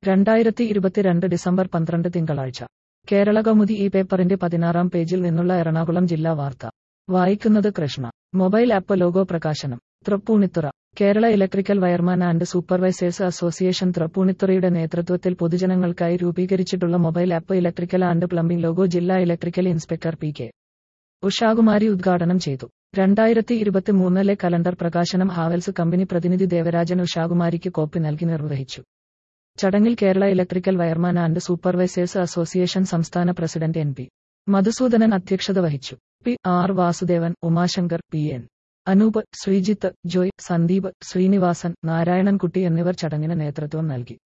രണ്ടായിരത്തി ഇരുപത്തിരണ്ട് ഡിസംബർ പന്ത്രണ്ട് തിങ്കളാഴ്ച കേരള കൗമുദി ഈ പേപ്പറിന്റെ പതിനാറാം പേജിൽ നിന്നുള്ള എറണാകുളം ജില്ലാ വാർത്ത വായിക്കുന്നത് കൃഷ്ണ മൊബൈൽ ആപ്പ് ലോഗോ പ്രകാശനം Thrippunithura Kerala electrical wireman and supervisors association തൃപ്പൂണിത്തുറയുടെ നേതൃത്വത്തിൽ പൊതുജനങ്ങൾക്കായി രൂപീകരിച്ചിട്ടുള്ള mobile app electrical and plumbing logo ജില്ലാ electrical inspector P K Ushakumari ഉദ്ഘാടനം ചെയ്തു രണ്ടായിരത്തി ഇരുപത്തിമൂന്നിലെ കലണ്ടർ പ്രകാശനം ഹാവൽസ് കമ്പനി പ്രതിനിധി ദേവരാജൻ ഉഷാകുമാരിക്ക് കോപ്പി നൽകി നിർവഹിച്ചു ചടങ്ങിൽ Kerala electrical wireman and supervisors association സംസ്ഥാന പ്രസിഡന്റ് എൻ പി മധുസൂദനൻ അധ്യക്ഷത വഹിച്ചു P R Vasudevan Umashankar P N Anoop Sreejith Joy Sandeep Sreenivasan Narayanankutty എന്നിവർ ചടങ്ങിന് നേതൃത്വം നൽകി